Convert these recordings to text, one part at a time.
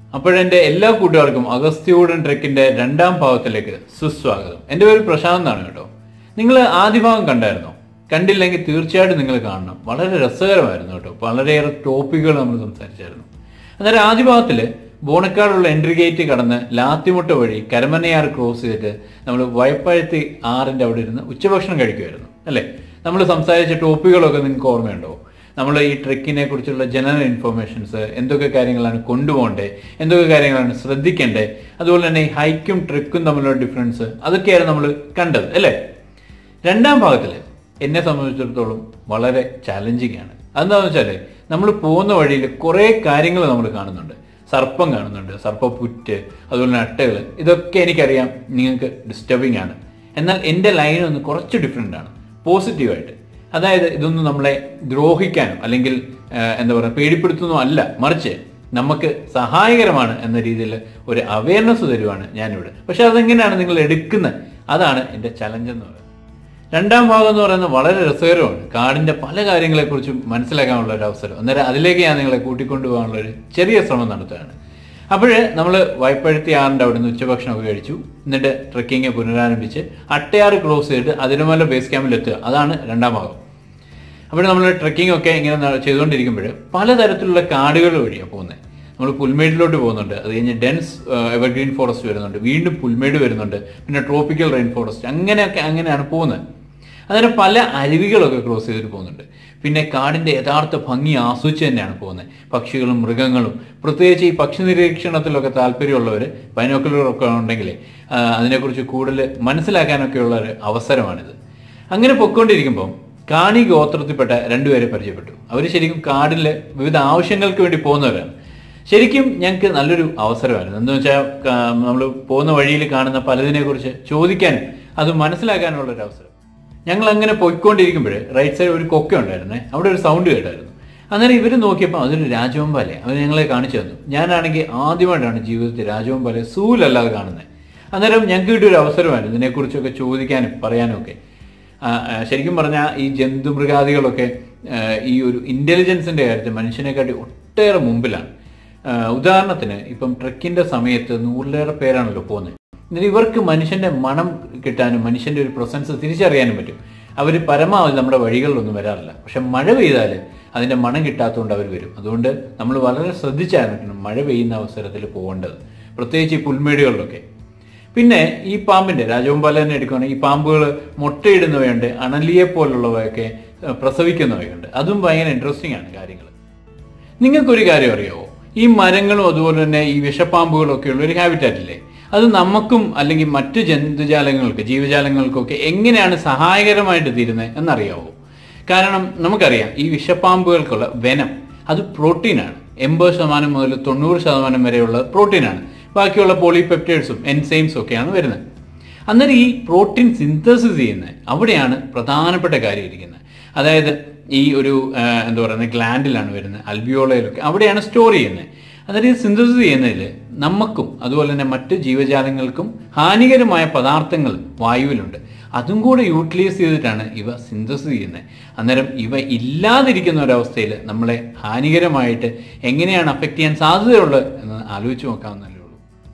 അപ്പോഴെന്റെ എല്ലാ കൂട്ടുകാർക്കും അഗസ്ത്യൂടൻ ട്രെക്കിന്റെ രണ്ടാം ഭാഗത്തിലേക്ക് സുസ്വാഗതം എൻ്റെ പേര് പ്രശാന്ത് എന്നാണ് കേട്ടോ നിങ്ങൾ ആദ്യ ഭാഗം കണ്ടായിരുന്നോ കണ്ടില്ലെങ്കിൽ തീർച്ചയായിട്ടും നിങ്ങൾ കാണണം വളരെ രസകരമായിരുന്നു കേട്ടോ വളരെയേറെ ടോപ്പിക്കുകൾ നമ്മൾ സംസാരിച്ചായിരുന്നു അന്നേരം ആദ്യ ഭാഗത്തിൽ ബോണക്കാടുള്ള എൻട്രി ഗേറ്റ് കടന്ന് ലാത്തിമുട്ട വഴി കരമനയാർ ക്രോസ് ചെയ്തിട്ട് നമ്മൾ വയപ്പഴത്തി ആറിന്റെ അവിടെ ഇരുന്ന് ഉച്ചഭക്ഷണം കഴിക്കുമായിരുന്നു അല്ലേ നമ്മൾ സംസാരിച്ച ടോപ്പിക്കുകളൊക്കെ നിങ്ങൾക്ക് ഓർമ്മയുണ്ടോ നമ്മൾ ഈ ട്രെക്കിനെ കുറിച്ചുള്ള ജനറൽ ഇൻഫർമേഷൻസ് എന്തൊക്കെ കാര്യങ്ങളാണ് കൊണ്ടുപോകേണ്ടത് എന്തൊക്കെ കാര്യങ്ങളാണ് ശ്രദ്ധിക്കേണ്ടത് അതുപോലെ തന്നെ ഈ ഹൈക്കും ട്രെക്കും തമ്മിലുള്ള ഡിഫറൻസ് അതൊക്കെയാണ് നമ്മൾ കണ്ടത് അല്ലേ രണ്ടാം ഭാഗത്തിൽ എന്നെ സംബന്ധിച്ചിടത്തോളം വളരെ ചാലഞ്ചിങ് ആണ് അതെന്താണെന്ന് വെച്ചാൽ നമ്മൾ പോകുന്ന വഴിയിൽ കുറേ കാര്യങ്ങൾ നമ്മൾ കാണുന്നുണ്ട് സർപ്പം കാണുന്നുണ്ട് സർപ്പപ്പുറ്റ് അതുപോലെ തന്നെ അട്ടകൾ ഇതൊക്കെ എനിക്കറിയാം നിങ്ങൾക്ക് ഡിസ്റ്റർബിംഗ് ആണ് എന്നാൽ എൻ്റെ ലൈൻ ഒന്ന് കുറച്ച് ഡിഫറെൻ്റ് ആണ് പോസിറ്റീവായിട്ട് അതായത് ഇതൊന്നും നമ്മളെ ദ്രോഹിക്കാനോ അല്ലെങ്കിൽ ആ, എന്താ പറയുക പേടിപ്പെടുത്തുന്നോ അല്ല മറിച്ച് നമുക്ക് സഹായകരമാണ് എന്ന രീതിയിൽ ഒരു അവയർനെസ് തരുവാണ് ഞാനിവിടെ പക്ഷെ അതെങ്ങനെയാണ് നിങ്ങൾ എടുക്കുന്നത് അതാണ് എൻ്റെ ചലഞ്ച് എന്ന് പറയുന്നത് രണ്ടാം ഭാഗം എന്ന് പറയുന്നത് വളരെ രസകരമാണ് കാടിന്റെ പല കാര്യങ്ങളെക്കുറിച്ചും മനസ്സിലാക്കാനുള്ള ഒരു അവസരം അന്നേരം അതിലേക്ക് ഞാൻ നിങ്ങളെ കൂട്ടിക്കൊണ്ടുപോകാനുള്ള ഒരു ചെറിയ ശ്രമം നടത്തുകയാണ് അപ്പോഴേ നമ്മൾ വൈപ്പഴുത്തി ആറിൻ്റെ അവിടെ നിന്ന് ഉച്ചഭക്ഷണമൊക്കെ കഴിച്ചു എന്നിട്ട് ട്രക്കിങ് പുനരാരംഭിച്ച് അട്ടയാറ് ക്രോസ് ചെയ്തിട്ട് അതിരുമല ബേസ് ക്യാമ്പിൽ എത്തുക അതാണ് രണ്ടാം ഭാഗം അപ്പോൾ നമ്മൾ ട്രക്കിംഗ് ഒക്കെ ഇങ്ങനെ ന- ചെയ്തുകൊണ്ടിരിക്കുമ്പോൾ പലതരത്തിലുള്ള കാടുകൾ വഴിയാണ് പോകുന്നത് നമ്മൾ പുൽമേടിലോട്ട് പോകുന്നുണ്ട് അത് കഴിഞ്ഞ് ഡെൻസ് എവർഗ്രീൻ ഫോറസ്റ്റ് വരുന്നുണ്ട് വീണ്ടും പുൽമേട് വരുന്നുണ്ട് പിന്നെ ട്രോപ്പിക്കൽ റെയിൻ ഫോറസ്റ്റ് അങ്ങനെയൊക്കെ അങ്ങനെയാണ് പോകുന്നത് അങ്ങനെ പല അരുവികളൊക്കെ ക്രോസ് ചെയ്തിട്ട് പോകുന്നുണ്ട് പിന്നെ കാടിന്റെ യഥാർത്ഥ ഭംഗി ആസ്വദിച്ച് തന്നെയാണ് പോകുന്നത് പക്ഷികളും മൃഗങ്ങളും പ്രത്യേകിച്ച് ഈ പക്ഷി നിരീക്ഷണത്തിലൊക്കെ താല്പര്യമുള്ളവർ ബൈനോക്കുലറൊക്കെ ഉണ്ടെങ്കിൽ ആ, അതിനെക്കുറിച്ച് കൂടുതൽ മനസ്സിലാക്കാനൊക്കെയുള്ള ഒരു അവസരമാണിത് അങ്ങനെ പൊയ്ക്കൊണ്ടിരിക്കുമ്പോൾ കാണി ഗോത്രത്തിൽപ്പെട്ട രണ്ടുപേരെ പരിചയപ്പെട്ടു അവർ ശരിക്കും കാടിലെ വിവിധ ആവശ്യങ്ങൾക്ക് വേണ്ടി പോകുന്നവരാണ് ശരിക്കും ഞങ്ങൾക്ക് നല്ലൊരു അവസരമായിരുന്നു എന്ന് വെച്ചാൽ നമ്മൾ പോകുന്ന വഴിയിൽ കാണുന്ന പലതിനെ കുറിച്ച് ചോദിക്കാനും അത് മനസ്സിലാക്കാനുള്ള ഒരു അവസരം ഞങ്ങൾ അങ്ങനെ പോയിക്കൊണ്ടിരിക്കുമ്പോൾ റൈറ്റ് സൈഡ് ഒരു കൊക്ക ഉണ്ടായിരുന്നേ അവിടെ ഒരു സൗണ്ട് കേട്ടായിരുന്നു അന്നേരം ഇവർ നോക്കിയപ്പോൾ അതൊരു രാജവമ്പാലെ അവർ ഞങ്ങളെ കാണിച്ചു തന്നു ഞാനാണെങ്കിൽ ആദ്യമായിട്ടാണ് ജീവിതത്തിൽ രാജവമ്പാലെ സൂലല്ലാതെ കാണുന്നത് അന്നേരം ഞങ്ങൾക്ക് കിട്ടിയ ഒരു അവസരമായിരുന്നു ഇതിനെക്കുറിച്ചൊക്കെ ചോദിക്കാനും പറയാനും ഒക്കെ ആ, ആ, ശരിക്കും പറഞ്ഞാൽ ഈ ജന്തുമൃഗാദികളൊക്കെ ആ, ഈ ഒരു ഇന്റലിജൻസിന്റെ കാര്യത്തിൽ മനുഷ്യനെക്കാട്ടി ഒട്ടേറെ മുമ്പിലാണ് ആ, ഉദാഹരണത്തിന് ഇപ്പം ട്രക്കിന്റെ സമയത്ത് നൂറിലേറെ പേരാണല്ലോ പോകുന്നത് എന്നിട്ട് ഇവർക്ക് മനുഷ്യന്റെ മണം കിട്ടാനും മനുഷ്യന്റെ ഒരു പ്രസൻസ് തിരിച്ചറിയാനും പറ്റും അവർ പരമാവധി നമ്മുടെ വഴികളിലൊന്നും വരാറില്ല പക്ഷെ മഴ പെയ്താൽ അതിന്റെ മണം കിട്ടാത്തതുകൊണ്ട് അവർ വരും അതുകൊണ്ട് നമ്മൾ വളരെ ശ്രദ്ധിച്ചാണ് മഴ പെയ്യുന്ന അവസരത്തിൽ പോകേണ്ടത് പ്രത്യേകിച്ച് ഈ പുൽമേടുകളിലൊക്കെ പിന്നെ ഈ പാമ്പിന്റെ രാജവമ്പാല തന്നെ എടുക്കുകയാണെങ്കിൽ ഈ പാമ്പുകൾ മുട്ടയിടുന്നവയുണ്ട് അണലിയെ പോലുള്ളവയൊക്കെ ഏഹ്, പ്രസവിക്കുന്നവയുണ്ട് അതും ഭയങ്കര ഇൻട്രസ്റ്റിംഗ് ആണ് കാര്യങ്ങൾ നിങ്ങൾക്കൊരു കാര്യം അറിയാവോ ഈ മരങ്ങളും അതുപോലെ തന്നെ ഈ വിഷപ്പാമ്പുകളും ഒക്കെ ഉള്ള ഒരു ഹാബിറ്റാറ്റ് ഇല്ലേ അത് നമുക്കും അല്ലെങ്കിൽ മറ്റു ജന്തുജാലങ്ങൾക്ക് ജീവജാലങ്ങൾക്കൊക്കെ എങ്ങനെയാണ് സഹായകരമായിട്ട് തീരുന്നത് എന്നറിയാവോ കാരണം നമുക്കറിയാം ഈ വിഷപ്പാമ്പുകൾക്കുള്ള വെനം അത് പ്രോട്ടീനാണ് എൺപത് ശതമാനം മുതൽ തൊണ്ണൂറ് ശതമാനം വരെയുള്ള പ്രോട്ടീനാണ് ബാക്കിയുള്ള പോളിപെപ്റ്റൈഡ്സും എൻസൈംസും ഒക്കെയാണ് വരുന്നത് അന്നേരം ഈ പ്രോട്ടീൻ സിന്തസിസ് ചെയ്യുന്നത് അവിടെയാണ് പ്രധാനപ്പെട്ട കാര്യം ഇരിക്കുന്നത് അതായത് ഈ ഒരു ആ, എന്താ പറയുന്നത് ഗ്ലാൻഡിലാണ് വരുന്നത് അൽബിയോളയിലൊക്കെ അവിടെയാണ് സ്റ്റോർ ചെയ്യുന്നത് അന്നേരം ഈ സിന്തസിസ് ചെയ്യുന്നതിൽ നമുക്കും അതുപോലെ തന്നെ മറ്റ് ജീവജാലങ്ങൾക്കും ഹാനികരമായ പദാർത്ഥങ്ങൾ വായുവിലുണ്ട് അതും കൂടെ യൂട്ടിലൈസ് ചെയ്തിട്ടാണ് ഇവ സിന്തസിസ് ചെയ്യുന്നത് അന്നേരം ഇവ ഇല്ലാതിരിക്കുന്ന ഒരവസ്ഥയിൽ നമ്മളെ ഹാനികരമായിട്ട് എങ്ങനെയാണ് അഫക്റ്റ് ചെയ്യാൻ സാധ്യതയുള്ളത് എന്ന് ആലോചിച്ച് നോക്കാവുന്നതല്ലേ ഉള്ളൂ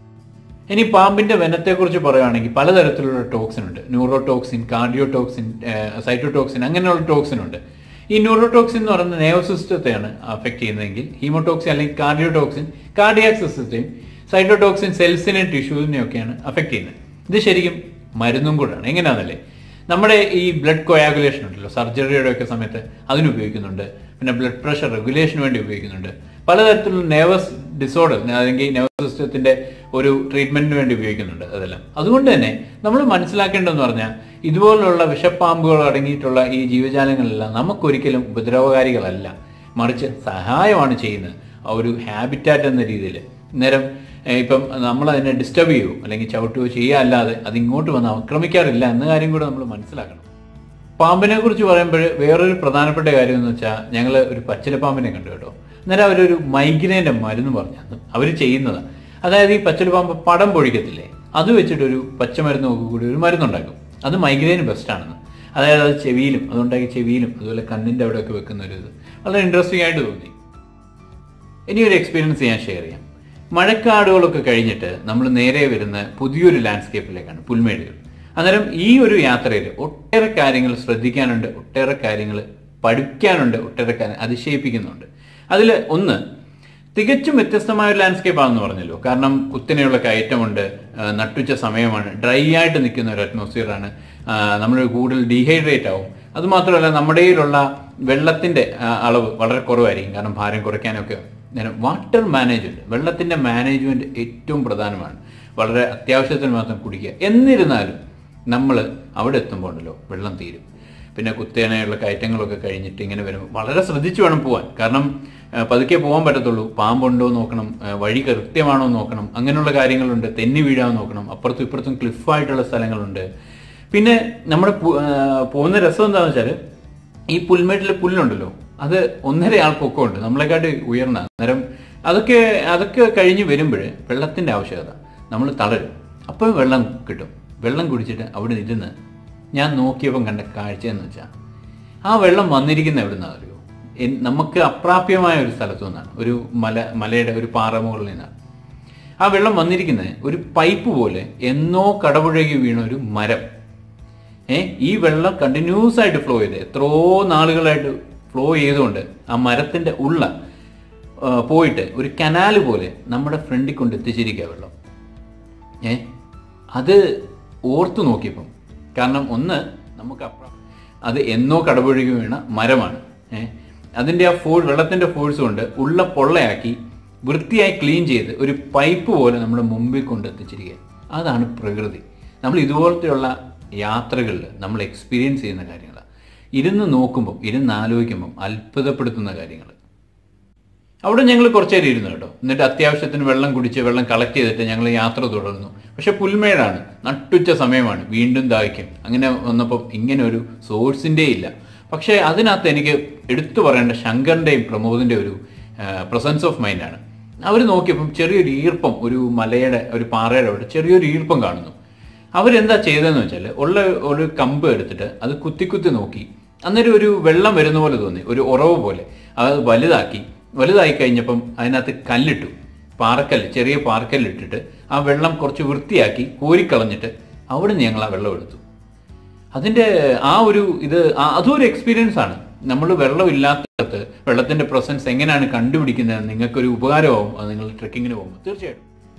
ഇനി പാമ്പിന്റെ വനത്തെക്കുറിച്ച് പറയുകയാണെങ്കിൽ പലതരത്തിലുള്ള ടോക്സിൻ ഉണ്ട് ന്യൂറോടോക്സിൻ കാർഡിയോടോക്സിൻ സൈറ്റോടോക്സിൻ അങ്ങനെയുള്ള ടോക്സിൻ ഉണ്ട് ഈ ന്യൂറോടോക്സിൻ എന്ന് പറയുന്ന നേവ് സിസ്റ്റത്തെയാണ് അഫക്ട് ചെയ്യുന്നതെങ്കിൽ ഹീമോടോക്സിൻ അല്ലെങ്കിൽ കാർഡിയോടോക്സിൻ കാർഡിയാക് സിസ്റ്റത്തെയും സൈറ്റോടോക്സിൻ സെൽസിനെയും ടിഷ്യൂസിനെയും ഒക്കെയാണ് അഫക്ട് ചെയ്യുന്നത് ഇത് ശരിക്കും മരുന്നും കൂടാണ് എങ്ങനെയാണല്ലേ നമ്മുടെ ഈ ബ്ലഡ് കൊയാഗുലേഷൻ ഉണ്ടല്ലോ സർജറിയുടെ ഒക്കെ സമയത്ത് അതിന് ഉപയോഗിക്കുന്നുണ്ട് പിന്നെ ബ്ലഡ് പ്രഷർ റെഗുലേഷന് വേണ്ടി ഉപയോഗിക്കുന്നുണ്ട് പലതരത്തിലുള്ള നെർവസ് ഡിസോർഡർ അല്ലെങ്കിൽ നെർവസ് സിസ്റ്റത്തിന്റെ ഒരു ട്രീറ്റ്മെന്റിന് വേണ്ടി ഉപയോഗിക്കുന്നുണ്ട് അതെല്ലാം അതുകൊണ്ട് തന്നെ നമ്മൾ മനസ്സിലാക്കേണ്ടതെന്ന് പറഞ്ഞാൽ ഇതുപോലുള്ള വിഷപ്പാമ്പുകൾ അടങ്ങിയിട്ടുള്ള ഈ ജീവജാലങ്ങളെല്ലാം നമുക്കൊരിക്കലും ഉപദ്രവകാരികളല്ല മറിച്ച് സഹായമാണ് ചെയ്യുന്നത് ആ ഒരു ഹാബിറ്റാറ്റ് എന്ന രീതിയിൽ നേരം ഏഹ് ഇപ്പം നമ്മൾ അതിനെ ഡിസ്റ്റർബ് ചെയ്യുമോ അല്ലെങ്കിൽ ചവിട്ടുകയോ ചെയ്യുക അല്ലാതെ അത് ഇങ്ങോട്ട് വന്ന് ആക്രമിക്കാറില്ല എന്ന കാര്യം കൂടെ നമ്മൾ മനസ്സിലാക്കണം പാമ്പിനെ കുറിച്ച് പറയുമ്പോൾ വേറൊരു പ്രധാനപ്പെട്ട കാര്യം എന്ന് വെച്ചാൽ ഞങ്ങൾ ഒരു പച്ചിലപ്പാമ്പിനെ കണ്ടു കേട്ടോ അന്നേരം അവരൊരു മൈഗ്രെയിൻ്റെ മരുന്ന് പറഞ്ഞു അവർ ചെയ്യുന്നതാണ് അതായത് ഈ പച്ചിലപ്പാമ്പ് പടം പൊഴിക്കത്തില്ലേ അത് വെച്ചിട്ടൊരു പച്ചമരുന്ന് ഒക്കെ കൂടി ഒരു മരുന്നുണ്ടാക്കും അത് മൈഗ്രെയിന് ബെസ്റ്റാണെന്ന് അതായത് അത് ചെവിയിലും അതുണ്ടാക്കി ചെവിയിലും അതുപോലെ കണ്ണിൻ്റെ അവിടെയൊക്കെ വെക്കുന്ന ഒരു ഇത് വളരെ ഇൻട്രസ്റ്റിംഗ് ആയിട്ട് തോന്നി ഇനി ഒരു എക്സ്പീരിയൻസ് ഞാൻ ഷെയർ ചെയ്യാം മഴക്കാടുകളൊക്കെ കഴിഞ്ഞിട്ട് നമ്മൾ നേരെ വരുന്ന പുതിയൊരു ലാൻഡ്സ്കേപ്പിലേക്കാണ് പുൽമേടുകൾ അന്നേരം ഈ ഒരു യാത്രയിൽ ഒട്ടേറെ കാര്യങ്ങൾ ശ്രദ്ധിക്കാനുണ്ട് ഒട്ടേറെ കാര്യങ്ങൾ പഠിക്കാനുണ്ട് ഒട്ടേറെ കാര്യങ്ങൾ അതിശയിപ്പിക്കുന്നുണ്ട് അതിൽ ഒന്ന് തികച്ചും വ്യത്യസ്തമായ ഒരു ലാൻഡ്സ്കേപ്പ് ആണെന്ന് പറഞ്ഞല്ലോ കാരണം കുത്തനെയുള്ള കയറ്റമുണ്ട് ആ, നട്ടുച്ച സമയമാണ് ഡ്രൈ ആയിട്ട് നിൽക്കുന്ന ഒരു അറ്റ്മോസ്ഫിയറാണ് നമ്മൾ കൂടുതൽ ഡീഹൈഡ്രേറ്റ് ആവും അതുമാത്രമല്ല നമ്മുടെ കയ്യിലുള്ള വെള്ളത്തിന്റെ ആ, അളവ് വളരെ കുറവായിരിക്കും കാരണം ഭാരം കുറയ്ക്കാനൊക്കെ വാട്ടർ മാനേജ്മെന്റ് വെള്ളത്തിന്റെ മാനേജ്മെന്റ് ഏറ്റവും പ്രധാനമാണ് വളരെ അത്യാവശ്യത്തിന് മാത്രം കുടിക്കുക എന്നിരുന്നാലും നമ്മൾ അവിടെ എത്തുമ്പോൾ ഉണ്ടല്ലോ വെള്ളം തീരും പിന്നെ കുത്തേനയുള്ള കയറ്റങ്ങളൊക്കെ കഴിഞ്ഞിട്ട് ഇങ്ങനെ വരുമ്പോൾ വളരെ ശ്രദ്ധിച്ചു വേണം പോകാൻ കാരണം ആ, പതുക്കെ പോകാൻ പറ്റത്തുള്ളൂ പാമ്പുണ്ടോ എന്ന് നോക്കണം ആ, വഴി കൃത്യമാണോ എന്ന് നോക്കണം അങ്ങനെയുള്ള കാര്യങ്ങളുണ്ട് തെന്നി വീഴാൻ നോക്കണം അപ്പുറത്തും ഇപ്പുറത്തും ക്ലിഫായിട്ടുള്ള സ്ഥലങ്ങളുണ്ട് പിന്നെ നമ്മുടെ പു- ആ, പോകുന്ന രസം എന്താണെന്ന് വെച്ചാൽ ഈ പുൽമേട്ടിലെ പുല്ലുണ്ടല്ലോ അത് ഒന്നര ആൾ പൊക്കമുണ്ട് നമ്മളെക്കാട്ട് ഉയർന്ന അന്നേരം അതൊക്കെ അതൊക്കെ കഴിഞ്ഞ് വരുമ്പോൾ വെള്ളത്തിന്റെ ആവശ്യകത നമ്മൾ തളരും അപ്പോൾ വെള്ളം കിട്ടും വെള്ളം കുടിച്ചിട്ട് അവിടെ ഇരുന്ന് ഞാൻ നോക്കിയപ്പം കണ്ട കാഴ്ച എന്ന് വെച്ചാൽ ആ വെള്ളം വന്നിരിക്കുന്ന എവിടെ നിന്നാണ് അറിയോ എൻ- നമുക്ക് അപ്രാപ്യമായ ഒരു സ്ഥലത്തു നിന്നാണ് ഒരു മല മലയുടെ ഒരു പാറമുകളിൽ നിന്നാണ് ആ വെള്ളം വന്നിരിക്കുന്നത് ഒരു പൈപ്പ് പോലെ എന്നോ കടപുഴകി വീണ ഒരു മരം ഏ ഈ വെള്ളം കണ്ടിന്യൂസ് ആയിട്ട് ഫ്ലോ ചെയ്ത് എത്രയോ നാളുകളായിട്ട് ഫ്ലോ ചെയ്തുകൊണ്ട് ആ മരത്തിന്റെ ഉള്ള ആ, പോയിട്ട് ഒരു കനാല് പോലെ നമ്മുടെ ഫ്രണ്ടിൽ കൊണ്ട് എത്തിച്ചിരിക്കുക വെള്ളം ഏ അത് ഓർത്തു നോക്കിയപ്പം കാരണം ഒന്ന് നമുക്ക് അപ്പുറം അത് എന്നോ കടപുഴകി വീണ മരമാണ് ഏ അതിൻ്റെ ആ ഫോഴ് വെള്ളത്തിൻ്റെ ഫോഴ്സ് കൊണ്ട് ഉള്ള പൊള്ളയാക്കി വൃത്തിയായി ക്ലീൻ ചെയ്ത് ഒരു പൈപ്പ് പോലെ നമ്മുടെ മുമ്പിൽ കൊണ്ട് എത്തിച്ചിരിക്കുക അതാണ് പ്രകൃതി നമ്മൾ ഇതുപോലത്തെയുള്ള യാത്രകളിൽ നമ്മൾ എക്സ്പീരിയൻസ് ചെയ്യുന്ന കാര്യങ്ങൾ ഇരുന്ന് നോക്കുമ്പം ഇരുന്ന് ആലോചിക്കുമ്പം അത്ഭുതപ്പെടുത്തുന്ന കാര്യങ്ങൾ അവിടെ ഞങ്ങൾ കുറച്ച് നേരം ഇരുന്നു കേട്ടോ എന്നിട്ട് അത്യാവശ്യത്തിന് വെള്ളം കുടിച്ച് വെള്ളം കളക്ട് ചെയ്തിട്ട് ഞങ്ങൾ യാത്ര തുടർന്നു പക്ഷെ പുൽമേടാണ് നട്ടുച്ച സമയമാണ് വീണ്ടും ദാഹിക്കും അങ്ങനെ വന്നപ്പോൾ ഇങ്ങനെ ഒരു സോഴ്സിൻ്റെ ഇല്ല പക്ഷേ അതിനകത്ത് എനിക്ക് എടുത്തു പറയേണ്ട ശങ്കറിൻ്റെയും പ്രമോദിൻ്റെ ഒരു പ്രസൻസ് ഓഫ് മൈൻഡാണ് അവർ നോക്കിയപ്പം ചെറിയൊരു ഈർപ്പം ഒരു മലയുടെ ഒരു പാറയുടെ അവിടെ ചെറിയൊരു ഈർപ്പം കാണുന്നു അവരെന്താ ചെയ്തതെന്ന് വെച്ചാൽ ഉള്ള ഒരു കമ്പ് എടുത്തിട്ട് അത് കുത്തി കുത്തി നോക്കി അന്നേരം ഒരു വെള്ളം വരുന്ന പോലെ തോന്നി ഒരു ഉറവ് പോലെ അത് വലുതാക്കി വലുതായി കഴിഞ്ഞപ്പം അതിനകത്ത് കല്ലിട്ടു പാറക്കല്ല് ചെറിയ പാറക്കല്ല് ഇട്ടിട്ട് ആ വെള്ളം കുറച്ച് വൃത്തിയാക്കി കോരിക്കളഞ്ഞിട്ട് അവിടെ നിന്ന് ഞങ്ങൾ ആ വെള്ളം എടുത്തു അതിന്റെ ആ ഒരു ഇത് ആ- അതും ഒരു എക്സ്പീരിയൻസ് ആണ് നമ്മൾ വെള്ളം ഇല്ലാത്തടത്ത് വെള്ളത്തിന്റെ പ്രസൻസ് എങ്ങനെയാണ് കണ്ടുപിടിക്കുന്നത് നിങ്ങൾക്കൊരു ഉപകാരമാവും അത് നിങ്ങൾ ട്രെക്കിങ്ങിന് പോകുമ്പോൾ തീർച്ചയായിട്ടും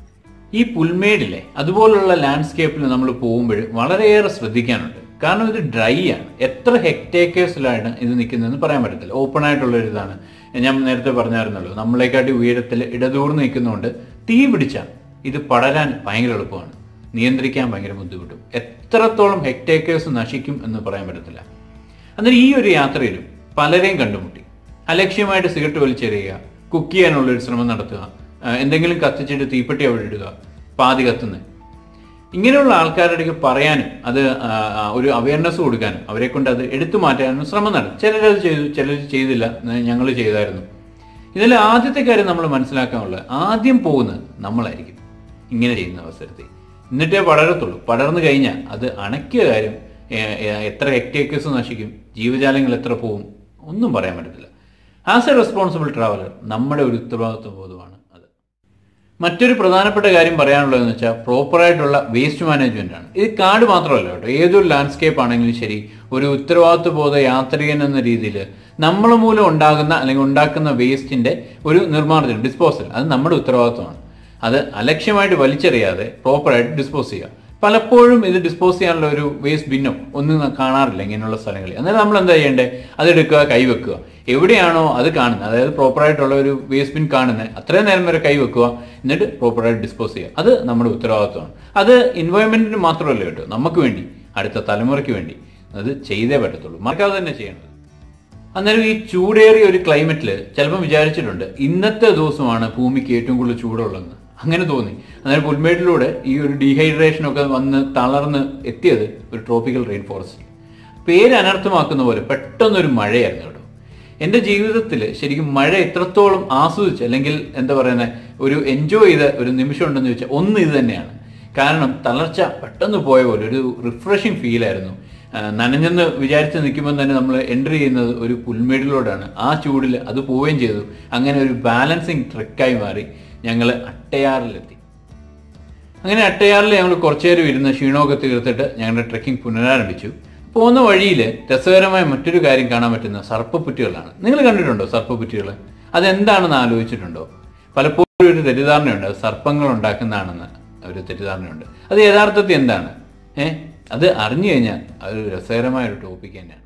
ഈ പുൽമേടിലെ അതുപോലുള്ള ലാൻഡ്സ്കേപ്പിൽ നമ്മൾ പോകുമ്പോൾ വളരെയേറെ ശ്രദ്ധിക്കാനുണ്ട് കാരണം ഇത് ഡ്രൈ ആണ് എത്ര ഹെക്ടേക്കേഴ്സിലാണ് ഇത് നിൽക്കുന്നതെന്ന് പറയാൻ പറ്റത്തില്ല ഓപ്പൺ ആയിട്ടുള്ള ഒരു ഇതാണ് ഞാൻ നേരത്തെ പറഞ്ഞായിരുന്നല്ലോ നമ്മളെക്കാട്ടി ഉയരത്തിൽ ഇടതൂർന്ന് നിൽക്കുന്നതുകൊണ്ട് തീ പിടിച്ചാൽ ഇത് പടരാൻ ഭയങ്കര എളുപ്പമാണ് നിയന്ത്രിക്കാൻ ഭയങ്കര ബുദ്ധിമുട്ടും എത്രത്തോളം ഹെക്ടേക്കേഴ്സ് നശിക്കും എന്ന് പറയാൻ പറ്റത്തില്ല അന്നേരം ഈ ഒരു യാത്രയിലും പലരെയും കണ്ടുമുട്ടി അലക്ഷ്യമായിട്ട് സിഗരറ്റ് വലിച്ചെറിയുക കുക്ക് ചെയ്യാനുള്ള ഒരു ശ്രമം നടത്തുക ആ, എന്തെങ്കിലും കത്തിച്ചിട്ട് തീപ്പെട്ടി അവിടെ ഇടുക പാതി കത്തുന്നത് ഇങ്ങനെയുള്ള ആൾക്കാരുടെ അടുക്ക് പറയാനും അത് ആ, ആ, ഒരു അവയർനെസ് കൊടുക്കാനും അവരെ കൊണ്ട് അത് എടുത്തു മാറ്റാനും ശ്രമം നടത്തും ചിലരത് ചെയ്തു ചിലർ ചെയ്തില്ല ഞങ്ങൾ ചെയ്തായിരുന്നു ഇതിൽ ആദ്യത്തെ കാര്യം നമ്മൾ മനസ്സിലാക്കാനുള്ളത് ആദ്യം പോകുന്നത് നമ്മളായിരിക്കും ഇങ്ങനെ ചെയ്യുന്ന അവസരത്തിൽ എന്നിട്ടേ പടരത്തുള്ളൂ പടർന്നു കഴിഞ്ഞാൽ അത് അണക്കിയ കാര്യം ഏ, ഏ, എത്ര ഹെക്ടേക്കേഴ്സ് നശിക്കും ജീവജാലങ്ങൾ എത്ര പോവും ഒന്നും പറയാൻ പറ്റത്തില്ല ആസ് എ റെസ്പോൺസിബിൾ ട്രാവലർ നമ്മുടെ ഒരു ഉത്തരവാദിത്വ ബോധമാണ് അത് മറ്റൊരു പ്രധാനപ്പെട്ട കാര്യം പറയാനുള്ളതെന്ന് വെച്ചാൽ പ്രോപ്പറായിട്ടുള്ള വേസ്റ്റ് മാനേജ്മെന്റ് ആണ് ഇത് കാട് മാത്രമല്ല കേട്ടോ ഏതൊരു ലാൻഡ്സ്കേപ്പ് ആണെങ്കിലും ശരി ഒരു ഉത്തരവാദിത്വ ബോധ യാത്രികൻ എന്ന രീതിയിൽ നമ്മൾ മൂലം ഉണ്ടാകുന്ന അല്ലെങ്കിൽ ഉണ്ടാക്കുന്ന വേസ്റ്റിന്റെ ഒരു നിർമ്മാർജ്ജനം ഡിസ്പോസൽ അത് നമ്മുടെ ഉത്തരവാദിത്വമാണ് അത് അലക്ഷ്യമായിട്ട് വലിച്ചെറിയാതെ പ്രോപ്പറായിട്ട് ഡിസ്പോസ് ചെയ്യുക പലപ്പോഴും ഇത് ഡിസ്പോസ് ചെയ്യാനുള്ള ഒരു വേസ്റ്റ് ബിന്നോ ഒന്നും കാണാറില്ല ഇങ്ങനെയുള്ള സ്ഥലങ്ങളിൽ അന്നേരം നമ്മൾ എന്താ ചെയ്യേണ്ടത് അതെടുക്കുക കൈവെക്കുക എവിടെയാണോ അത് കാണുന്നത് അതായത് പ്രോപ്പറായിട്ടുള്ള ഒരു വേസ്റ്റ് ബിൻ കാണുന്നത് അത്രയും നേരം വരെ കൈവെക്കുക എന്നിട്ട് പ്രോപ്പറായിട്ട് ഡിസ്പോസ് ചെയ്യുക അത് നമ്മുടെ ഉത്തരവാദിത്വമാണ് അത് എൻവയോൺമെന്റിന് മാത്രമല്ല കേട്ടോ നമുക്ക് വേണ്ടി അടുത്ത തലമുറയ്ക്ക് വേണ്ടി അത് ചെയ്തേ പറ്റത്തുള്ളൂ മറക്കാതെ തന്നെ ചെയ്യണത് അന്നേരം ഈ ചൂടേറിയ ഒരു ക്ലൈമറ്റിൽ ചിലപ്പം വിചാരിച്ചിട്ടുണ്ട് ഇന്നത്തെ ദിവസമാണ് ഭൂമിക്ക് ഏറ്റവും കൂടുതൽ ചൂടുള്ളതെന്ന് അങ്ങനെ തോന്നി അന്നേരം പുൽമേട്ടിലൂടെ ഈ ഒരു ഡീഹൈഡ്രേഷൻ ഒക്കെ വന്ന് തളർന്ന് എത്തിയത് ഒരു ട്രോപ്പിക്കൽ റെയിൻ ഫോറസ്റ്റ് പേര് അനർത്ഥമാക്കുന്ന പോലെ പെട്ടെന്നൊരു മഴയായിരുന്നു കേട്ടോ എൻ്റെ ജീവിതത്തിൽ ശരിക്കും മഴ എത്രത്തോളം ആസ്വദിച്ച് അല്ലെങ്കിൽ എന്താ പറയുന്നത് ഒരു എൻജോയ് ചെയ്ത ഒരു നിമിഷം ഉണ്ടെന്ന് ചോദിച്ചാൽ ഒന്ന് ഇത് തന്നെയാണ് കാരണം തളർച്ച പെട്ടെന്ന് പോയ പോലെ ഒരു റിഫ്രഷിങ് ഫീലായിരുന്നു ആ, നനഞ്ഞെന്ന് വിചാരിച്ച് നിൽക്കുമ്പോൾ തന്നെ നമ്മൾ എൻട്രി ചെയ്യുന്നത് ഒരു പുൽമേടിലൂടെയാണ് ആ ചൂടിൽ അത് പോവുകയും ചെയ്തു അങ്ങനെ ഒരു ബാലൻസിങ് ട്രെക്കായി മാറി ഞങ്ങൾ അട്ടയാറിലെത്തി അങ്ങനെ അട്ടയാറിൽ ഞങ്ങൾ കുറച്ചു നേരം ഇരുന്ന് ക്ഷീണമൊക്കെ തീർത്തിട്ട് ഞങ്ങളുടെ ട്രെക്കിംഗ് പുനരാരംഭിച്ചു പോകുന്ന വഴിയിൽ രസകരമായ മറ്റൊരു കാര്യം കാണാൻ പറ്റുന്ന സർപ്പപ്പുറ്റുകളാണ് നിങ്ങൾ കണ്ടിട്ടുണ്ടോ സർപ്പപ്പുറ്റുകൾ അതെന്താണെന്ന് ആലോചിച്ചിട്ടുണ്ടോ പലപ്പോഴും ഒരു തെറ്റിദ്ധാരണയുണ്ട് അത് സർപ്പങ്ങൾ ഉണ്ടാക്കുന്നതാണെന്ന് ഒരു തെറ്റിദ്ധാരണയുണ്ട് അത് യഥാർത്ഥത്തിൽ എന്താണ് ഏ അത് അറിഞ്ഞു കഴിഞ്ഞാൽ അതൊരു രസകരമായ ഒരു ടോപ്പിക് തന്നെയാണ്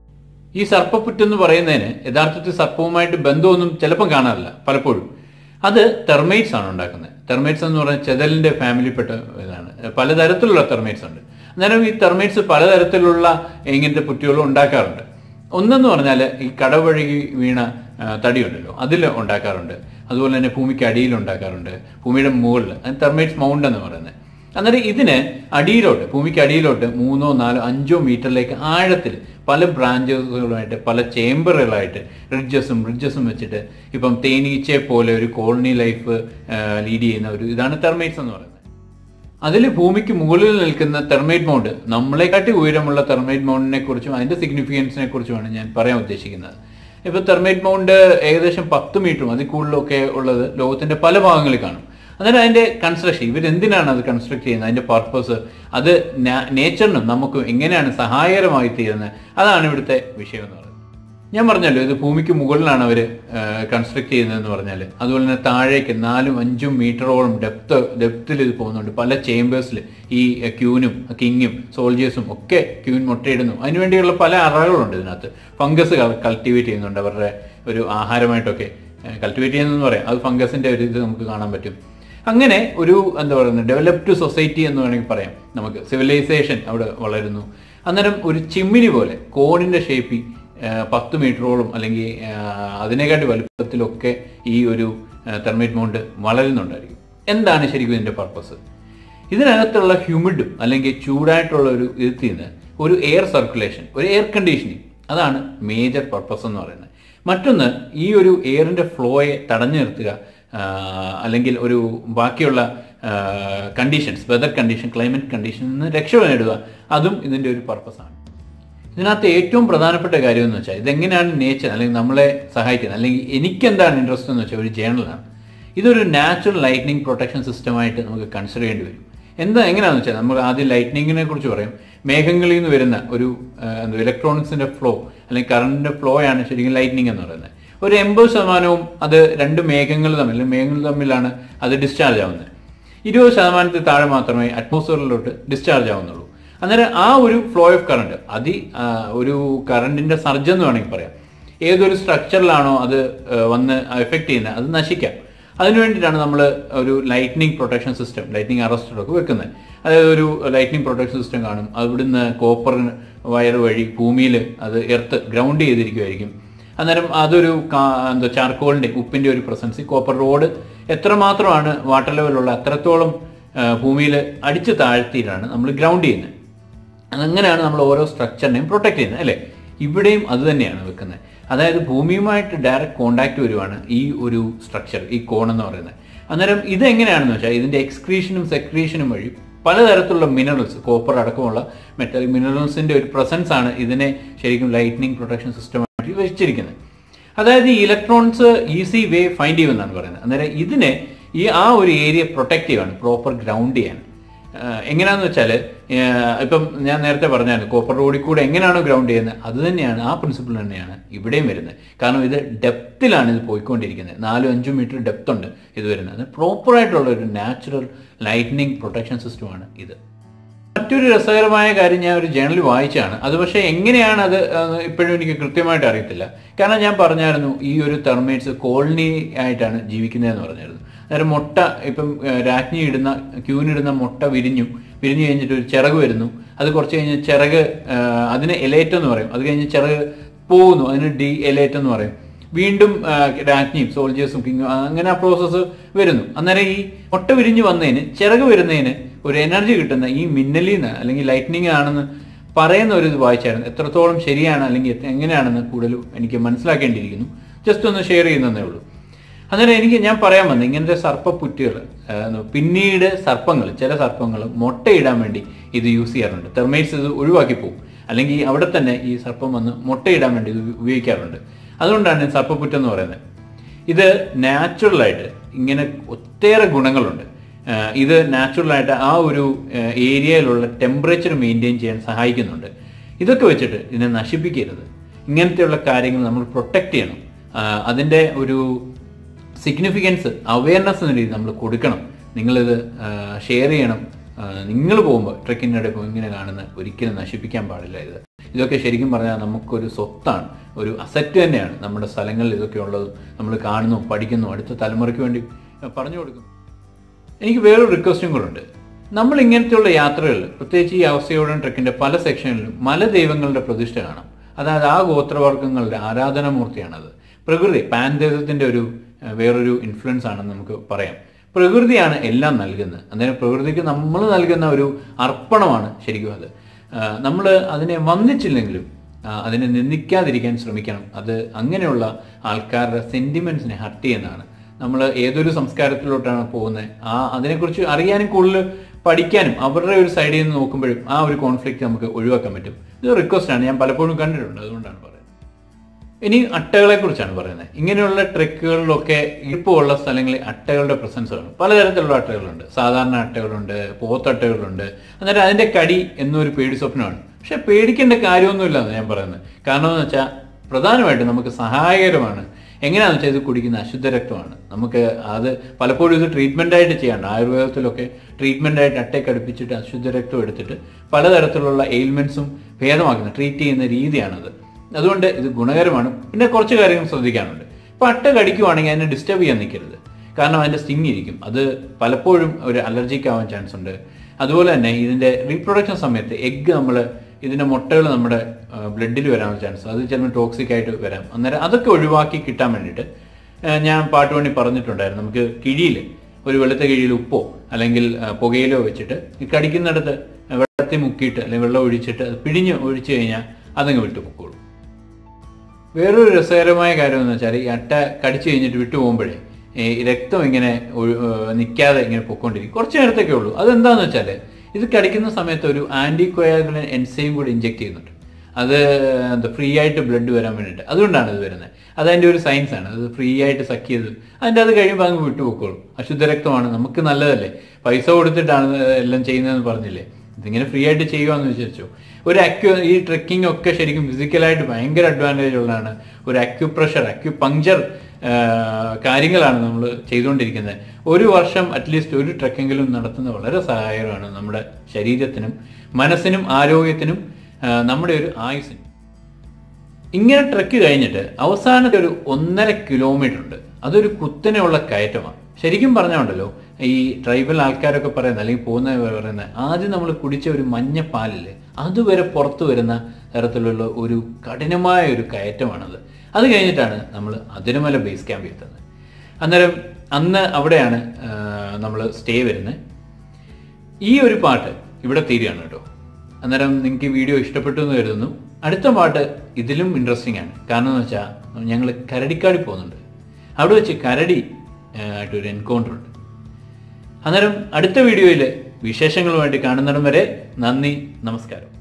ഈ സർപ്പപ്പുറ്റ് എന്ന് പറയുന്നതിന് യഥാർത്ഥത്തിൽ സർപ്പവുമായിട്ട് ബന്ധമൊന്നും ചിലപ്പം കാണാറില്ല പലപ്പോഴും അത് തെർമൈറ്റ്സ് ആണ് ഉണ്ടാക്കുന്നത് തെർമൈറ്റ്സ് എന്ന് പറഞ്ഞാൽ ചെതലിന്റെ ഫാമിലിപ്പെട്ട ഇതാണ് പലതരത്തിലുള്ള തെർമൈറ്റ്സ് ഉണ്ട് അന്നേരം ഈ തെർമൈറ്റ്സ് പലതരത്തിലുള്ള ഇങ്ങനത്തെ പുറ്റുകളും ഉണ്ടാക്കാറുണ്ട് ഒന്നെന്ന് പറഞ്ഞാൽ ഈ കടവഴുകി വീണ ആ, തടിയുണ്ടല്ലോ അതിൽ ഉണ്ടാക്കാറുണ്ട് അതുപോലെ തന്നെ ഭൂമിക്ക് അടിയിൽ ഉണ്ടാക്കാറുണ്ട് ഭൂമിയുടെ മുകളിൽ അത് തെർമൈറ്റ്സ് മൗണ്ട് എന്ന് പറയുന്നത് അന്നേരം ഇതിന് അടിയിലോട്ട് ഭൂമിക്ക് അടിയിലോട്ട് മൂന്നോ നാലോ അഞ്ചോ മീറ്ററിലേക്ക് ആഴത്തിൽ പല ബ്രാഞ്ചസുകളായിട്ട് പല ചേംബറുകളായിട്ട് റിഡ്ജസും റിഡ്ജസും വെച്ചിട്ട് ഇപ്പം തേനീച്ചയെ പോലെ ഒരു കോളനി ലൈഫ് ലീഡ് ചെയ്യുന്ന ഒരു ഇതാണ് തെർമൈറ്റ്സ് എന്ന് പറയുന്നത് അതിൽ ഭൂമിക്ക് മുകളിൽ നിൽക്കുന്ന തെർമൈറ്റ് മൗണ്ട് നമ്മളെക്കാട്ടി ഉയരമുള്ള തെർമൈറ്റ് മൗണ്ടിനെ കുറിച്ചും അതിന്റെ സിഗ്നിഫിക്കൻസിനെ കുറിച്ചുമാണ് ഞാൻ പറയാൻ ഉദ്ദേശിക്കുന്നത് ഇപ്പൊ തെർമൈറ്റ് മൗണ്ട് ഏകദേശം പത്ത് മീറ്ററും അതിൽ കൂടുതലൊക്കെ ഉള്ളത് ലോകത്തിന്റെ പല ഭാഗങ്ങളിൽ കാണും അന്നേരം അതിന്റെ കൺസ്ട്രക്ഷൻ ഇവരെന്തിനാണ് അത് കൺസ്ട്രക്ട് ചെയ്യുന്നത് അതിന്റെ പർപ്പസ് അത് നേച്ചറിനും നമുക്ക് എങ്ങനെയാണ് സഹായകരമായി തീരുന്നത് അതാണ് ഇവിടുത്തെ വിഷയം എന്ന് പറയുന്നത് ഞാൻ പറഞ്ഞല്ലോ ഇത് ഭൂമിക്ക് മുകളിലാണ് അവർ കൺസ്ട്രക്ട് ചെയ്യുന്നതെന്ന് പറഞ്ഞാൽ അതുപോലെ തന്നെ താഴേക്ക് നാലും അഞ്ചും മീറ്ററോളം ഡെപ്ത് ഡെപ്തിൽ ഇത് പോകുന്നുണ്ട് പല ചേമ്പേഴ്സിൽ ഈ ക്യൂനും കിങ്ങും സോൾജേഴ്സും ഒക്കെ ക്യൂൻ മുട്ടയിടുന്നു അതിനുവേണ്ടിയുള്ള പല അറകളുണ്ട് ഇതിനകത്ത് ഫംഗസ് കൾട്ടിവേറ്റ് ചെയ്യുന്നുണ്ട് അവരുടെ ഒരു ആഹാരമായിട്ടൊക്കെ കൾട്ടിവേറ്റ് ചെയ്യുന്നതെന്ന് പറയാം അത് ഫംഗസിന്റെ ഒരു ഇത് നമുക്ക് കാണാൻ പറ്റും അങ്ങനെ ഒരു എന്താ പറയുന്നത് ഡെവലപ്ഡ് സൊസൈറ്റി എന്ന് വേണമെങ്കിൽ പറയാം നമുക്ക് സിവിലൈസേഷൻ അവിടെ വളരുന്നു അന്നേരം ഒരു ചിമ്മിനി പോലെ കോണിന്റെ ഷേപ്പിൽ പത്ത് മീറ്ററോളം അല്ലെങ്കിൽ ആ, അതിനെക്കാട്ടി വലുപ്പത്തിലൊക്കെ ഈ ഒരു തെർമൈറ്റ് മൗണ്ട് വളരുന്നുണ്ടായിരിക്കും എന്താണ് ശരിക്കും ഇതിന്റെ പർപ്പസ് ഇതിനകത്തുള്ള ഹ്യൂമിഡും അല്ലെങ്കിൽ ചൂടായിട്ടുള്ള ഒരു ഇതിൽ നിന്ന് ഒരു എയർ സർക്കുലേഷൻ ഒരു എയർ കണ്ടീഷനിങ് അതാണ് മേജർ പർപ്പസ് എന്ന് പറയുന്നത് മറ്റൊന്ന് ഈ ഒരു എയറിന്റെ ഫ്ലോയെ തടഞ്ഞു നിർത്തുക ആ, അല്ലെങ്കിൽ ഒരു ബാക്കിയുള്ള കണ്ടീഷൻസ് വെതർ കണ്ടീഷൻ ക്ലൈമറ്റ് കണ്ടീഷനിൽ നിന്ന് രക്ഷ നേടുക അതും ഇതിന്റെ ഒരു പർപ്പസാണ് ഇതിനകത്ത് ഏറ്റവും പ്രധാനപ്പെട്ട കാര്യം എന്ന് വെച്ചാൽ ഇതെങ്ങനെയാണ് നേച്ചർ അല്ലെങ്കിൽ നമ്മളെ സഹായിക്കുന്നത് അല്ലെങ്കിൽ എനിക്കെന്താണ് ഇൻട്രസ്റ്റ് എന്ന് വെച്ചാൽ ഒരു ജേണലാണ് ഇതൊരു നാച്ചുറൽ ലൈറ്റ്നിങ് പ്രൊട്ടക്ഷൻ സിസ്റ്റമായിട്ട് നമുക്ക് കൺസിഡർ ചെയ്യേണ്ടി വരും എന്താ എങ്ങനെയാണെന്ന് വെച്ചാൽ നമ്മൾ ആദ്യം ലൈറ്റ്നിങ്ങിനെ കുറിച്ച് പറയും മേഘങ്ങളിൽ നിന്ന് വരുന്ന ഒരു ആ, എന്താ ഇലക്ട്രോണിക്സിന്റെ ഫ്ലോ അല്ലെങ്കിൽ കറണ്ടിന്റെ ഫ്ലോ ആണ് ശരിക്കും ലൈറ്റ്നിങ് എന്ന് പറയുന്നത് ഒരു എൺപത് ശതമാനവും അത് രണ്ട് മേഘങ്ങൾ തമ്മിൽ അല്ലെങ്കിൽ മേഘങ്ങൾ തമ്മിലാണ് അത് ഡിസ്ചാർജ് ആവുന്നത് ഇരുപത് ശതമാനത്തിൽ താഴെ മാത്രമേ അറ്റ്മോസ്ഫിയറിലോട്ട് ഡിസ്ചാർജ് ആവുന്നുള്ളൂ അന്നേരം ആ ഒരു ഫ്ലോ ഓഫ് കറണ്ട് അതി ആ, ഒരു കറണ്ടിന്റെ സർജ് എന്ന് വേണമെങ്കിൽ പറയാം ഏതൊരു സ്ട്രക്ചറിലാണോ അത് ആ, വന്ന് എഫക്ട് ചെയ്യുന്നത് അത് നശിക്കാം അതിനു വേണ്ടിയിട്ടാണ് നമ്മൾ ഒരു ലൈറ്റ്നിങ് പ്രൊട്ടക്ഷൻ സിസ്റ്റം ലൈറ്റ്നിങ് അറസ്റ്ററൊക്കെ വെക്കുന്നത് അതായത് ഒരു ലൈറ്റ്നിങ് പ്രൊട്ടക്ഷൻ സിസ്റ്റം കാണും അവിടുന്ന് കോപ്പർ വയർ വഴി ഭൂമിയിൽ അത് എർത്ത് ഗ്രൗണ്ട് ചെയ്തിരിക്കുമായിരിക്കും അന്നേരം അതൊരു കാ- എന്താ ചാർക്കോളിന്റെ ഉപ്പിന്റെ ഒരു പ്രസൻസ് കോപ്പർ റോഡ് എത്രമാത്രമാണ് വാട്ടർ ലെവലുള്ള അത്രത്തോളം ഭൂമിയിൽ അടിച്ചു താഴ്ത്തിയിട്ടാണ് നമ്മൾ ഗ്രൗണ്ട് ചെയ്യുന്നത് അങ്ങനെയാണ് നമ്മൾ ഓരോ സ്ട്രക്ചറിനെയും പ്രൊട്ടക്ട് ചെയ്യുന്നത് അല്ലേ ഇവിടെയും അത് തന്നെയാണ് വെക്കുന്നത് അതായത് ഭൂമിയുമായിട്ട് ഡയറക്റ്റ് കോണ്ടാക്ട് വരുവാണ് ഈ ഒരു സ്ട്രക്ചർ ഈ കോൺ എന്ന് പറയുന്നത് അന്നേരം ഇത് എങ്ങനെയാണെന്ന് വെച്ചാൽ ഇതിന്റെ എക്സ്ക്രീഷനും സെക്രീഷനും വഴി പലതരത്തിലുള്ള മിനറൽസ് കോപ്പർ അടക്കമുള്ള മെറ്റൽ മിനറൽസിന്റെ ഒരു പ്രസൻസ് ആണ് ഇതിനെ ശരിക്കും ലൈറ്റ്നിങ് പ്രൊട്ടക്ഷൻ സിസ്റ്റമായിട്ട് വെച്ചിരിക്കുന്നത് അതായത് ഈ ഇലക്ട്രോൺസ് ഈസി വേ ഫൈൻഡ് ചെയ്യുമെന്നാണ് പറയുന്നത് അന്നേരം ഇതിനെ ഈ ആ ഒരു ഏരിയ പ്രൊട്ടക്ട് ചെയ്യുകയാണ് പ്രോപ്പർ ഗ്രൗണ്ട് ചെയ്യാൻ ആഹ് എങ്ങനെയാന്ന് വെച്ചാൽ ഇപ്പം ഞാൻ നേരത്തെ പറഞ്ഞായിരുന്നു കോപ്പർ റോഡിൽ കൂടെ എങ്ങനെയാണോ ഗ്രൗണ്ട് ചെയ്യുന്നത് അത് തന്നെയാണ് ആ പ്രിൻസിപ്പിൾ തന്നെയാണ് ഇവിടെയും വരുന്നത് കാരണം ഇത് ഡെപ്തിലാണ് ഇത് പോയിക്കൊണ്ടിരിക്കുന്നത് നാലും അഞ്ചും മീറ്റർ ഡെപ്ത് ഉണ്ട് ഇത് വരുന്നത് പ്രോപ്പർ ആയിട്ടുള്ള ഒരു നാച്ചുറൽ ലൈറ്റ്നിങ് പ്രൊട്ടക്ഷൻ സിസ്റ്റമാണ് ഇത് മറ്റൊരു രസകരമായ കാര്യം ഞാൻ ഒരു ജേണൽ വായിച്ചാണ് അത് പക്ഷേ എങ്ങനെയാണ് അത് ഏഹ്, ഇപ്പോഴും എനിക്ക് കൃത്യമായിട്ട് അറിയത്തില്ല കാരണം ഞാൻ പറഞ്ഞായിരുന്നു ഈ ഒരു തെർമേറ്റ്സ് കോളനി ആയിട്ടാണ് ജീവിക്കുന്നതെന്ന് പറഞ്ഞായിരുന്നു അന്നേരം മുട്ട ഇപ്പം ഏഹ്, രാജ്ഞി ഇടുന്ന ക്യൂനിടുന്ന മുട്ട വിരിഞ്ഞു വിരിഞ്ഞു കഴിഞ്ഞിട്ട് ഒരു ചിറക് വരുന്നു അത് കുറച്ച് കഴിഞ്ഞ് ചിറക് ഏഹ്, അതിന് എലേറ്റ് എന്ന് പറയും അത് കഴിഞ്ഞ് ചിറക് പോകുന്നു അതിന് ഡി എലേറ്റ് എന്ന് പറയും വീണ്ടും ആ, രാജ്ഞിയും സോൾജേഴ്സും കിങ്ങും അങ്ങനെ ആ പ്രോസസ്സ് വരുന്നു അന്നേരം ഈ മുട്ട വിരിഞ്ഞു വന്നതിന് ചിറക് വരുന്നതിന് ഒരു എനർജി കിട്ടുന്ന ഈ മിന്നലിൽ നിന്ന് അല്ലെങ്കിൽ ലൈറ്റ്നിങ് ആണെന്ന് പറയുന്ന ഒരു ഇത് വായിച്ചായിരുന്നു എത്രത്തോളം ശരിയാണ് അല്ലെങ്കിൽ എത്ര- എങ്ങനെയാണെന്ന് കൂടുതൽ എനിക്ക് മനസ്സിലാക്കേണ്ടിയിരിക്കുന്നു ജസ്റ്റ് ഒന്ന് ഷെയർ ചെയ്യുന്നതേ ഉള്ളൂ അന്നേരം എനിക്ക് ഞാൻ പറയാൻ വന്നത് ഇങ്ങനത്തെ സർപ്പപ്പുറ്റുകൾ പിന്നീട് സർപ്പങ്ങൾ ചില സർപ്പങ്ങൾ മുട്ടയിടാൻ വേണ്ടി ഇത് യൂസ് ചെയ്യാറുണ്ട് തെർമൈറ്റ്സ് ഇത് ഒഴിവാക്കി പോകും അല്ലെങ്കിൽ അവിടെ തന്നെ ഈ സർപ്പം വന്ന് മുട്ടയിടാൻ വേണ്ടി ഇത് ഉപയോഗിക്കാറുണ്ട് അതുകൊണ്ടാണ് സർപ്പപ്പുറ്റെന്ന് പറയുന്നത് ഇത് നാച്ചുറലായിട്ട് ഇങ്ങനെ ഒട്ടേറെ ഗുണങ്ങളുണ്ട് ആഹ് ഇത് നാച്ചുറലായിട്ട് ആ ഒരു ആഹ് ഏരിയയിലുള്ള ടെമ്പറേച്ചർ മെയിൻറ്റെയിൻ ചെയ്യാൻ സഹായിക്കുന്നുണ്ട് ഇതൊക്കെ വെച്ചിട്ട് ഇതിനെ നശിപ്പിക്കരുത് ഇങ്ങനത്തെയുള്ള കാര്യങ്ങൾ നമ്മൾ പ്രൊട്ടക്റ്റ് ചെയ്യണം ആഹ് അതിൻ്റെ ഒരു സിഗ്നിഫിക്കൻസ് അവയർനെസ് എന്ന രീതിയിൽ നമ്മൾ കൊടുക്കണം നിങ്ങളിത് ഷെയർ ചെയ്യണം നിങ്ങൾ പോകുമ്പോൾ ട്രെക്കിങ്ങിനിടെ പോകുമ്പോൾ ഇങ്ങനെ കാണുന്ന ഒരിക്കലും നശിപ്പിക്കാൻ പാടില്ല ഇത് ഇതൊക്കെ ശരിക്കും പറഞ്ഞാൽ നമുക്കൊരു സ്വത്താണ് ഒരു അസറ്റ് തന്നെയാണ് നമ്മുടെ സ്ഥലങ്ങളിൽ ഇതൊക്കെ ഉള്ളത് നമ്മൾ കാണുന്നു പഠിക്കുന്നു അടുത്ത തലമുറയ്ക്ക് വേണ്ടി അഹ് പറഞ്ഞു കൊടുക്കുന്നു എനിക്ക് വേറൊരു റിക്വസ്റ്റും കൂടെ ഉണ്ട് നമ്മൾ ഇങ്ങനത്തെയുള്ള യാത്രകളിൽ പ്രത്യേകിച്ച് ഈ അവസ്ഥയോടൻ ട്രെക്കിന്റെ പല സെക്ഷനിലും മലദൈവങ്ങളുടെ പ്രതിഷ്ഠ കാണാം അതായത് ആ ഗോത്രവർഗ്ഗങ്ങളുടെ ആരാധനാമൂർത്തിയാണത് പ്രകൃതി പാൻദേവത്തിന്റെ ഒരു ഏഹ്, വേറൊരു ഇൻഫ്ലുവൻസ് ആണെന്ന് നമുക്ക് പറയാം പ്രകൃതിയാണ് എല്ലാം നൽകുന്നത് അന്നേരം പ്രകൃതിക്ക് നമ്മൾ നൽകുന്ന ഒരു അർപ്പണമാണ് ശരിക്കും അത് നമ്മൾ അതിനെ വന്നിച്ചില്ലെങ്കിലും ആ, അതിനെ നിന്ദിക്കാതിരിക്കാൻ ശ്രമിക്കണം അത് അങ്ങനെയുള്ള ആൾക്കാരുടെ സെന്റിമെന്റ്സിനെ ഹർട്ട് ചെയ്യുന്നതാണ് നമ്മൾ ഏതൊരു സംസ്കാരത്തിലോട്ടാണ് പോകുന്നത് ആ അതിനെക്കുറിച്ച് അറിയാനും കൂടുതൽ പഠിക്കാനും അവരുടെ ഒരു സൈഡിൽ നിന്ന് നോക്കുമ്പോഴും ആ ഒരു കോൺഫ്ലിക്റ്റ് നമുക്ക് ഒഴിവാക്കാൻ പറ്റും ഇത് റിക്വസ്റ്റ് ആണ് ഞാൻ പലപ്പോഴും കണ്ടിട്ടുണ്ട് അതുകൊണ്ടാണ് പറയുന്നത് ഇനി അട്ടകളെ കുറിച്ചാണ് പറയുന്നത് ഇങ്ങനെയുള്ള ട്രെക്കുകളിലൊക്കെ ഇരിപ്പുള്ള സ്ഥലങ്ങളിൽ അട്ടകളുടെ പ്രസൻസ് ആണ് പലതരത്തിലുള്ള അട്ടകളുണ്ട് സാധാരണ അട്ടകളുണ്ട് പോത്തട്ടകളുണ്ട് അന്നേരം അതിന്റെ കടി എന്നൊരു പേടി സ്വപ്നമാണ് പക്ഷെ പേടിക്കേണ്ട കാര്യമൊന്നുമില്ല എന്ന് ഞാൻ പറയുന്നത് കാരണം എന്ന് വെച്ചാൽ പ്രധാനമായിട്ടും നമുക്ക് സഹായകരമാണ് എങ്ങനെയാണെന്ന് വെച്ചാൽ ഇത് കുടിക്കുന്ന അശുദ്ധ രക്തമാണ് നമുക്ക് അത് പലപ്പോഴും ഇത് ട്രീറ്റ്മെന്റ് ആയിട്ട് ചെയ്യാണ്ട് ആയുർവേദത്തിലൊക്കെ ട്രീറ്റ്മെന്റ് ആയിട്ട് അട്ടയൊക്കെ അടുപ്പിച്ചിട്ട് അശുദ്ധ രക്തം എടുത്തിട്ട് പലതരത്തിലുള്ള എയിൽമെന്റ്സും ഭേദമാക്കുന്ന ട്രീറ്റ് ചെയ്യുന്ന രീതിയാണത് അതുകൊണ്ട് ഇത് ഗുണകരമാണ് പിന്നെ കുറച്ച് കാര്യങ്ങൾ ശ്രദ്ധിക്കാനുണ്ട് ഇപ്പൊ അട്ട കടിക്കുവാണെങ്കിൽ അതിനെ ഡിസ്റ്റർബ് ചെയ്യാൻ നിൽക്കരുത് കാരണം അതിന്റെ സ്റ്റിങ് ഇരിക്കും അത് പലപ്പോഴും ഒരു അലർജിക്ക് ആവാൻ ചാൻസ് ഉണ്ട് അതുപോലെ തന്നെ ഇതിന്റെ റീപ്രൊഡക്ഷൻ സമയത്ത് എഗ്ഗ് നമ്മൾ ഇതിന്റെ മുട്ടകൾ നമ്മുടെ ബ്ലഡിൽ വരാനുള്ള ചാൻസ് അത് ചിലപ്പോൾ ടോക്സിക് ആയിട്ട് വരാം അന്നേരം അതൊക്കെ ഒഴിവാക്കി കിട്ടാൻ വേണ്ടിയിട്ട് ഏഹ് ഞാൻ പാട്ട് വേണ്ടി പറഞ്ഞിട്ടുണ്ടായിരുന്നു നമുക്ക് കിഴിയിൽ ഒരു വെളുത്ത കിഴിയിൽ ഉപ്പോ അല്ലെങ്കിൽ ആ, പുകയിലോ വെച്ചിട്ട് ഈ കടിക്കുന്നിടത്ത് വെള്ളത്തിൽ മുക്കിയിട്ട് അല്ലെങ്കിൽ വെള്ളം ഒഴിച്ചിട്ട് അത് പിഴിഞ്ഞ് ഒഴിച്ചു കഴിഞ്ഞാൽ അതങ്ങ് വിട്ടു പൊക്കോളും വേറൊരു രസകരമായ കാര്യം എന്ന് വെച്ചാൽ ഈ അട്ട കടിച്ചു കഴിഞ്ഞിട്ട് വിട്ടു പോകുമ്പോഴേ ഈ രക്തം ഇങ്ങനെ ഒഴു- ഏർ നിൽക്കാതെ ഇങ്ങനെ പൊക്കോണ്ടിരിക്കും കുറച്ച് നേരത്തേക്കേ ഉള്ളൂ അതെന്താന്ന് വെച്ചാൽ ഇത് കടിക്കുന്ന സമയത്ത് ഒരു ആന്റി കൊയാഗുലൻ എൻസൈം കൂടി ഇഞ്ചെക്ട് ചെയ്യുന്നുണ്ട് അത് എന്താ ഫ്രീ ആയിട്ട് ബ്ലഡ് വരാൻ വേണ്ടിയിട്ട് അതുകൊണ്ടാണ് ഇത് വരുന്നത് അതതിൻ്റെ ഒരു സയൻസ് ആണ് അത് ഫ്രീ ആയിട്ട് സക്ക് ചെയ്ത് അതിൻ്റെ അത് കഴിയുമ്പോൾ അങ്ങ് വിട്ടുപോക്കോളും അശുദ്ധ രക്തമാണ് നമുക്ക് നല്ലതല്ലേ പൈസ കൊടുത്തിട്ടാണ് എല്ലാം ചെയ്യുന്നതെന്ന് പറഞ്ഞില്ലേ ഇതിങ്ങനെ ഫ്രീ ആയിട്ട് ചെയ്യുവാന്ന് വിചാരിച്ചു ഒരു അക്യു ഈ ട്രെക്കിംഗ് ഒക്കെ ശരിക്കും ഫിസിക്കലായിട്ട് ഭയങ്കര അഡ്വാൻറ്റേജ് ഉള്ളതാണ് ഒരു അക്യുപ്രഷർ അക്യുപങ്ചർ കാര്യങ്ങളാണ് നമ്മൾ ചെയ്തുകൊണ്ടിരിക്കുന്നത് ഒരു വർഷം അറ്റ്ലീസ്റ്റ് ഒരു ട്രെക്കെങ്കിലും നടത്തുന്നത് വളരെ സഹായകരമാണ് നമ്മുടെ ശരീരത്തിനും മനസ്സിനും ആരോഗ്യത്തിനും ആ, നമ്മുടെ ഒരു ആയുസിനും ഇങ്ങനെ ട്രെക്ക് കഴിഞ്ഞിട്ട് അവസാനത്തെ ഒരു ഒന്നര കിലോമീറ്റർ ഉണ്ട് അതൊരു കുത്തനെയുള്ള കയറ്റമാണ് ശരിക്കും പറഞ്ഞുണ്ടല്ലോ ഈ ട്രൈബൽ ആൾക്കാരൊക്കെ പറയുന്നത് അല്ലെങ്കിൽ പോകുന്ന പറയുന്നത് ആദ്യം നമ്മൾ കുടിച്ച ഒരു മഞ്ഞ പാലില്ലേ അതുവരെ പുറത്തു വരുന്ന തരത്തിലുള്ള ഒരു കഠിനമായ ഒരു കയറ്റമാണത് അത് കഴിഞ്ഞിട്ടാണ് നമ്മൾ അതിരമല ബേസ് ക്യാമ്പ് എത്തുന്നത് അന്നേരം അന്ന് അവിടെയാണ് നമ്മൾ സ്റ്റേ വരുന്നത് ഈ ഒരു പാട്ട് ഇവിടെ തീരുകയാണ് കേട്ടോ അന്നേരം നിങ്ങൾക്ക് ഈ വീഡിയോ ഇഷ്ടപ്പെട്ടു എന്ന് കരുതുന്നു അടുത്ത പാട്ട് ഇതിലും ഇൻട്രസ്റ്റിംഗ് ആണ് കാരണം എന്ന് വെച്ചാൽ ഞങ്ങൾ കരടിക്കാടി പോകുന്നുണ്ട് അവിടെ വെച്ച് കരടി ആ, ആയിട്ടൊരു എൻകൗണ്ടർ ഉണ്ട് അന്നേരം അടുത്ത വീഡിയോയിൽ വിശേഷങ്ങളുമായിട്ട് കാണുന്നിടം വരെ നന്ദി നമസ്കാരം